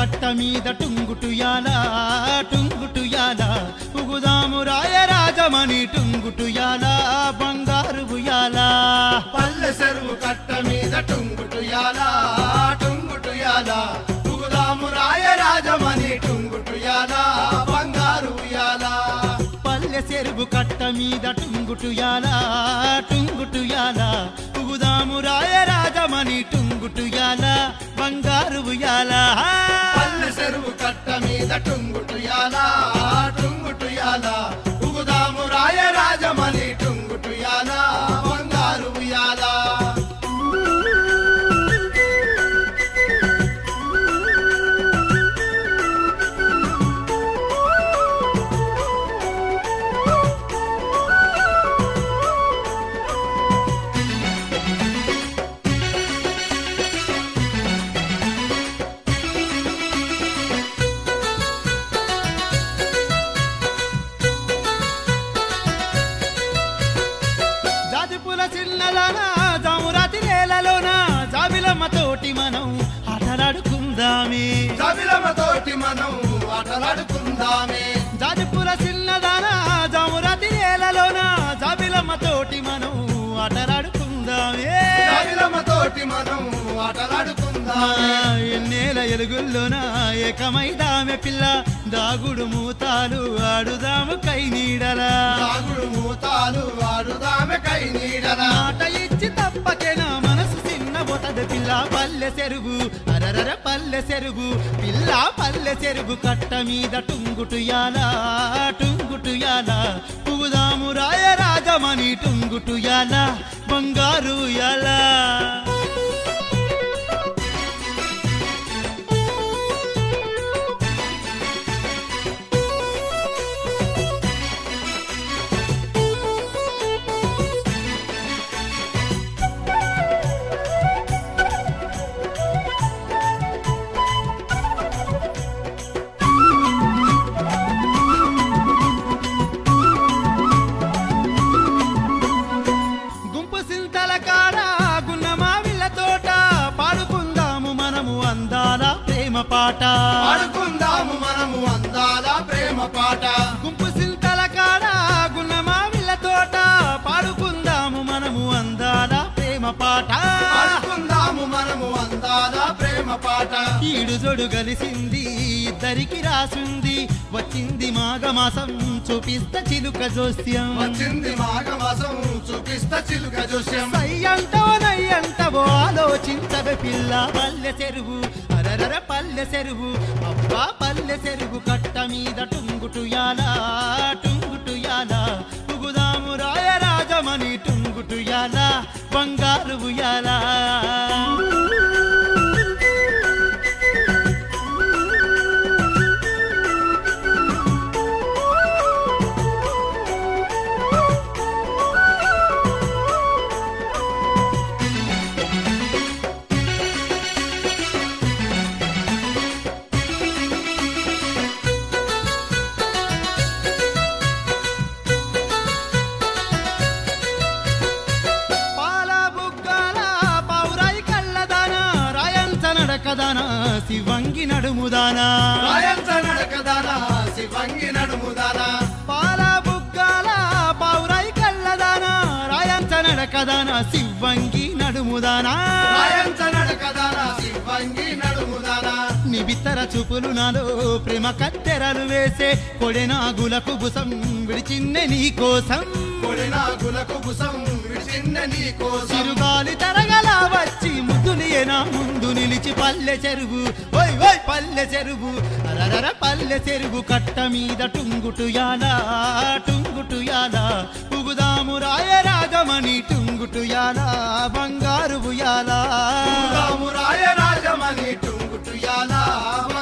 కట్ట మీద టుంగుటుయాల టుంగుటుయాల ఉగుదాము రాయరాజమణి టుంగుటుయాల బంగారు ఉయ్యాల పల్లె చెరువు కట్ట మీద టుంగుటుయాల టుంగుటుయాల ఉగుదాము రాయరాజమణి టుంగుటుయాల బంగారు ఉయ్యాల పల్లె చెరువు కట్ట మీద టుంగుటుయాల టుంగుటుయాల ఉగుదాము రాయరాజమణి టుంగుటుయాల బంగారు ఉయ్యాల పల్లె చెరువు కట్ట మీద టుంగుటుయాల టుంగుటుయాల ఉగుదాము రాయరాజమణి టుంగుటుయాల బంగారు ఉయ్యాల జాజిపుల చిన్నలాన జామురాతి నేలలోన జాబిలమ్మ తోటి మనం ఆటలాడుకుందామే కవిలమ తోటి మనం ఆటలాడుకుందామే జాజిపుల చిన్నదాన జామురాతి నేలలోన జాబిలమ్మ తోటి మనం ఆటలాడుకుందామే కవిలమ తోటి మనం ఆ, ఆటలాడుకుందామే ఎన్నేల ఎలుగుల్లోన ఏకమైదామె పిల్ల దాగుడు మూతాలు ఆడుదాము కై నీడలా సాగుడు మూతాలు ఆడుదామె కై నీడల మాట ఇచ్చి తప్పకేనా మనసు చిన్న బొతది పిల్ల పల్లె చెరుగు అరరర పల్లె చెరుగు పిల్ల పల్లె చెరుగు కట్ట మీద టుంగుటుయాల టుంగుటుయాల పుగుదాము రాయరాజమణి టుంగుటుయాల బంగారు యాలా గుంపు సింతల కాడ గున్న మావిళ్ళ తోట పాడుకుందాము మనము అందాల ప్రేమ పాట ఆడుకుందాము మనము అందాల ప్రేమ పాట గుంపు సింతల కాడ గున్న మావిళ్ళ తోట పాడుకుందాము మనము అందాల ప్రేమ పాట ఆడుకుందాము మనము అందాల ప్రేమ పాట ఈడు జోడు కలిసింది ఇద్దరికి రాసుంది వచ్చింది మాఘమాసం చూపిస్త చిలుక జోస్యం వచ్చింది మాఘమాసం చూపిస్తా చిలుక జోస్యం సయ్యంటవో నయ్యంటవో ఆలోచించవే పిల్ల పల్లె చెరువు అరరర పల్లె చెరువు అబ్బా పల్లె చెరువు కట్ట మీద టుంగుటుయాల టుంగుటుయాల తుగుదాము రాయరాజమణి టుంగుటుయాల బంగారు ఉయ్యాల పాల బుగ్గాల పౌరాయి కళ్ళదాన రాయంచ నడకదాన శివంగి నడుముదానా రాయంత నడకదానా శివంగి నడుముదానా పాల బుగ్గాల పౌరాయి కళ్ళదాన రాయంచ నడకదాన శివంగి నడుముదానా రాయంత నడకదానా శివంగి నడుముదానా నిబిత్తర చూపులు నాలో ప్రేమ కత్తెరలు వేసే కొడెనాగులకు బుసం విడిచిన్నె నీ కోసం కొడినాగులకు బుసం విడిచింద నీ కోసం చిరుగాలి తరగల వచ్చి ముద్దులియనా ముందు నిలిచి పల్లె చెరువు ఓయ్ ఓయ్ పల్లె చెరువు అరరర పల్లె చెరువు కట్ట మీద టుంగుటుయాల టుంగుటుయాల ఉగుదాము రాయరాగమణి టుంగుటుయాల బంగారు ఉయ్యాల రాము రాయ రాజమణి టుంగుటుయాల